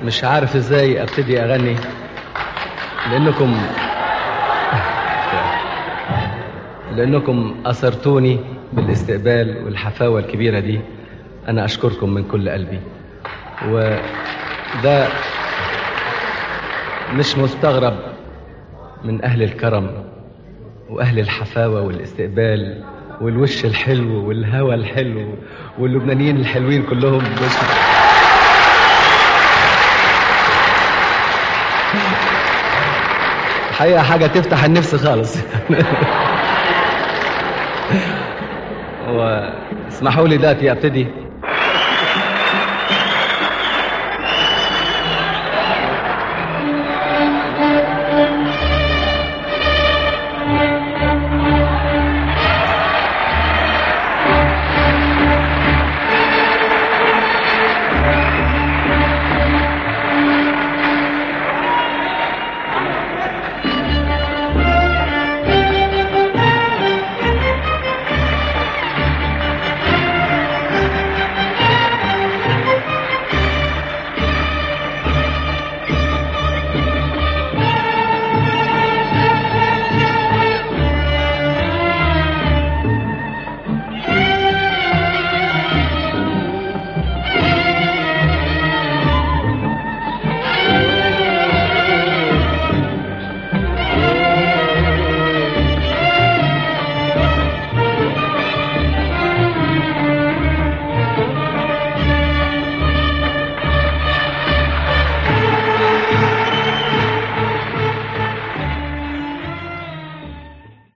مش عارف ازاي ابتدي اغني لانكم لانكم اثرتوني بالاستقبال والحفاوة الكبيرة دي انا اشكركم من كل قلبي وده مش مستغرب من اهل الكرم واهل الحفاوة والاستقبال والوش الحلو والهوى الحلو واللبنانيين الحلوين كلهم مش حقيقة حاجة تفتح النفس خالص واسمحوا لي داتي ابتدي